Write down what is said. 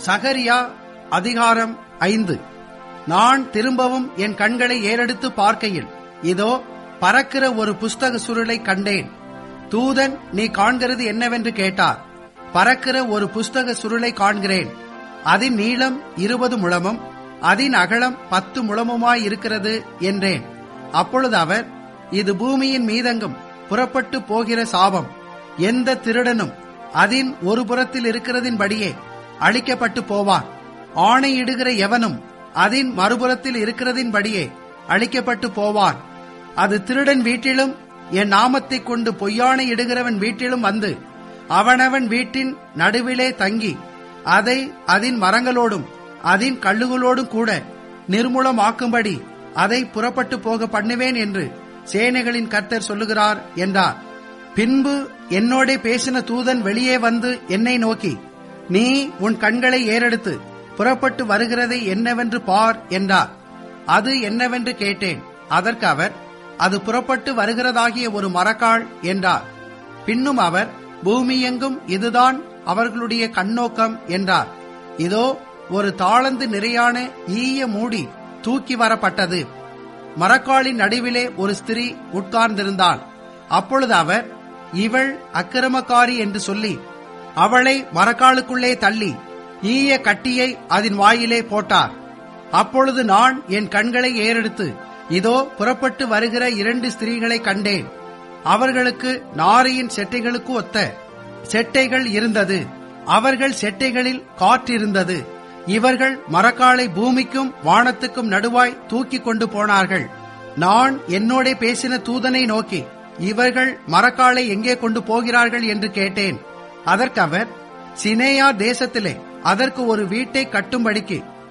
சகரியா அதிகாரம் ஐந்து நான் திரும்பவும் என் கண்களை ஏறெடுத்து பார்க்கையில் இதோ பறக்கிற ஒரு புஸ்தக சுருளை கண்டேன் தூதன் நீ காண்கிறது என்னவென்று கேட்டார் பறக்கிற ஒரு புஸ்தக சுருளை காண்கிறேன் அதன் நீளம் இருபது முழமும் அதன் அகலம் பத்து முழமுமாயிருக்கிறது என்றேன் அப்பொழுது அவர் இது பூமியின் மீதெங்கும் புறப்பட்டு போகிற சாபம் எந்த திருடனும் அதின் ஒரு புறத்தில் இருக்கிறதின்படியே அழிக்கப்பட்டு போவான் ஆணையிடுகிற எவனும் அதின் மறுபுறத்தில் இருக்கிறதின்படியே அழிக்கப்பட்டு போவான் அது திருடன் வீட்டிலும் என் நாமத்தைக் கொண்டு பொய்யானை இடுகிறவன் வீட்டிலும் வந்து அவனவன் வீட்டின் நடுவிலே தங்கி அதை அதின் மரங்களோடும் அதின் கல்லுகளோடும் கூட நிர்மூலமாக்கும்படி அதை புறப்பட்டு போக பண்ணுவேன் என்று சேனைகளின் கர்த்தர் சொல்லுகிறார் என்றார் பின்பு என்னோடே பேசின தூதன் வெளியே வந்து என்னை நோக்கி நீ உன் கண்களை ஏறெடுத்து புறப்பட்டு வருகிறதை என்னவென்று பார் என்றார் அது என்னவென்று கேட்டேன் அதற்கு அவர் அது புறப்பட்டு வருகிறதாகிய ஒரு மரக்கால் என்றார் பின்னும் அவர் பூமியெங்கும் இதுதான் அவர்களுடைய கண்ணோக்கம் என்றார் இதோ ஒரு தாளந்து நிறையான ஈய மூடி தூக்கி வரப்பட்டது மரக்காலின் நடுவிலே ஒரு ஸ்திரீ உட்கார்ந்திருந்தாள் அப்பொழுது அவர் இவள் அக்கிரமக்காரி என்று சொல்லி அவளை மரக்காலுக்குள்ளே தள்ளி ஈய கட்டியை அதன் வாயிலே போட்டார் அப்பொழுது நான் என் கண்களை ஏறெடுத்து இதோ புறப்பட்டு வருகிற இரண்டு ஸ்திரீகளை கண்டேன் அவர்களுக்கு நாரையின் செட்டைகளுக்கு ஒத்த செட்டைகள் இருந்தது அவர்கள் செட்டைகளில் காற்றிருந்தது இவர்கள் மரக்காலை பூமிக்கும் வானத்துக்கும் நடுவாய் தூக்கி கொண்டு போனார்கள் நான் என்னோட பேசின தூதனை நோக்கி இவர்கள் மரக்காலை எங்கே கொண்டு போகிறார்கள் என்று கேட்டேன் அதற்கு அவர் சினேயா தேசத்திலே அதற்கு ஒரு வீட்டை கட்டும்படிக்கு